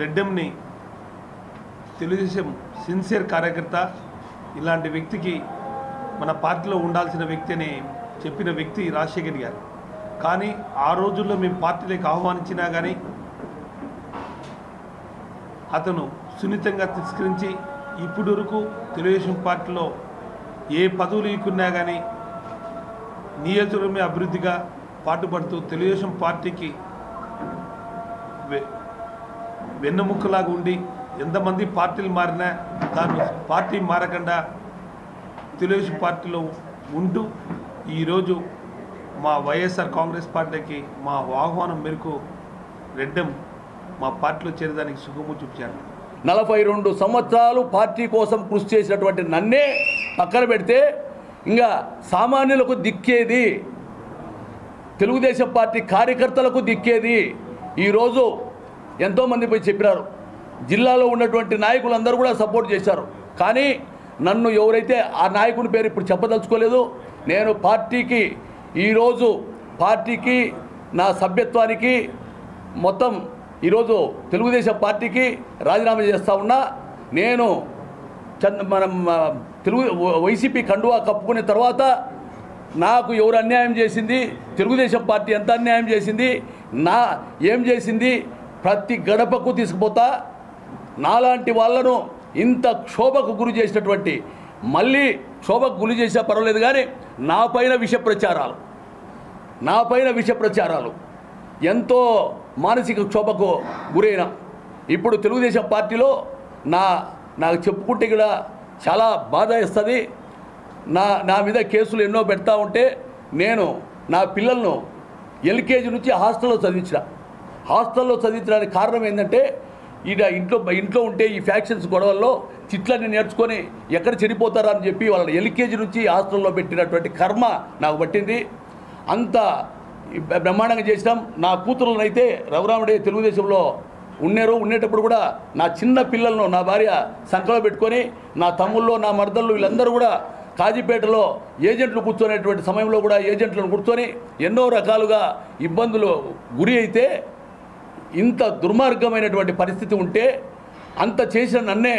రెడ్డెంని Telugu Desam sincere కార్యకర్త ఇలాంటి వ్యక్తికి మన పార్టీలో ఉండాల్సిన వ్యక్తి అని చెప్పిన వ్యక్తి రాజశేఖర్ గారు కానీ ఆ రోజుల్లో మేము పార్టీలోకి ఆహ్వానించినా కానీ అతను సున్నితంగా తిరస్కరించి ఇప్పుడు వరకు తెలుగుదేశం పార్టీలో ఏ పదవులు ఇకున్నా కానీ నియోజకవర్గమే అభివృద్ధిగా పాటుపడుతూ తెలుగుదేశం పార్టీకి వె- వెన్నెముక్కలాగా ఉండి ఎంతమంది పార్టీలు మారినా తాను పార్టీ మారకుండా తెలుగుదేశం పార్టీలో ఉంటూ ఈరోజు మా వైఎస్ఆర్ కాంగ్రెస్ పార్టీకి మా ఆహ్వానం మేరకు రెడ్డెం మా పార్టీలో చేరడానికి సుఖము చూపించారు నలభై రెండు సంవత్సరాలు పార్టీ కోసం కృషి చేసినటువంటి నన్నే పక్కన పెడితే ఇంకా సామాన్యులకు దిక్కేది తెలుగుదేశం పార్టీ కార్యకర్తలకు దిక్కేది ఈరోజు ఎంతోమంది పోయి చెప్పినారు జిల్లాలో ఉన్నటువంటి నాయకులందరూ కూడా సపోర్ట్ చేశారు కానీ నన్ను ఎవరైతే ఆ నాయకుని పేరు ఇప్పుడు చెప్పదలుచుకోలేదు నేను పార్టీకి ఈరోజు పార్టీకి నా సభ్యత్వానికి మొత్తం ఈరోజు తెలుగుదేశం పార్టీకి రాజీనామా చేస్తా ఉన్నా నేను చంద్ర మనం ఆ, తెలుగు వైసీపీ కండువా కప్పుకునే తర్వాత నాకు ఎవరు అన్యాయం చేసింది తెలుగుదేశం పార్టీ ఎంత అన్యాయం చేసింది నా ఏం చేసింది ప్రతి గడపకు తీసుకుపోతా నాలాంటి వాళ్ళను ఇంత క్షోభకు గురి చేసినటువంటి మళ్ళీ క్షోభకు గురి చేసినా పర్వాలేదు కానీ నా పైన విష ప్రచారాలు నా పైన విష ప్రచారాలు ఎంతో మానసిక క్షోభకు గురైన ఇప్పుడు తెలుగుదేశం పార్టీలో నా నాకు చెప్పుకుంటే కూడా చాలా బాధ ఇస్తుంది నా నా మీద కేసులు ఎన్నో పెడతా ఉంటే నేను నా పిల్లలను ఎల్కేజీ నుంచి హాస్టల్లో చదివించిన హాస్టల్లో చదివించడానికి కారణం ఏంటంటే ఇక ఇంట్లో ఇంట్లో ఉంటే ఈ ఫ్యాక్షన్స్ గొడవల్లో చిట్లన్నీ నేర్చుకొని ఎక్కడ చెడిపోతారా అని చెప్పి వాళ్ళని ఎల్కేజీ నుంచి హాస్టల్లో పెట్టినటువంటి కర్మ నాకు పట్టింది అంత బ్రహ్మాండంగా చేసినాం నా కూతురులనైతే రఘురాముడే తెలుగుదేశంలో ఉన్నారు ఉండేటప్పుడు కూడా నా చిన్న పిల్లలను నా భార్య సంకలో పెట్టుకొని నా తమ్ముళ్ళు నా మరదళ్ళు వీళ్ళందరూ కూడా కాజీపేటలో ఏజెంట్లు కూర్చునేటువంటి సమయంలో కూడా ఏజెంట్లను కూర్చొని ఎన్నో రకాలుగా ఇబ్బందులు గురి అయితే ఇంత దుర్మార్గమైనటువంటి పరిస్థితి ఉంటే అంత చేసిన నన్నే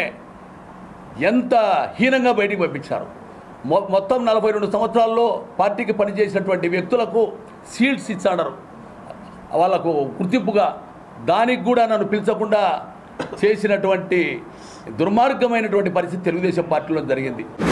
ఎంత హీనంగా బయటికి పంపించారు మొ మొత్తం నలభై రెండు సంవత్సరాల్లో పార్టీకి పనిచేసినటువంటి వ్యక్తులకు సీట్స్ ఇచ్చాడరు వాళ్ళకు గుర్తింపుగా దానికి కూడా నన్ను పిలిచకుండా చేసినటువంటి దుర్మార్గమైనటువంటి పరిస్థితి తెలుగుదేశం పార్టీలో జరిగింది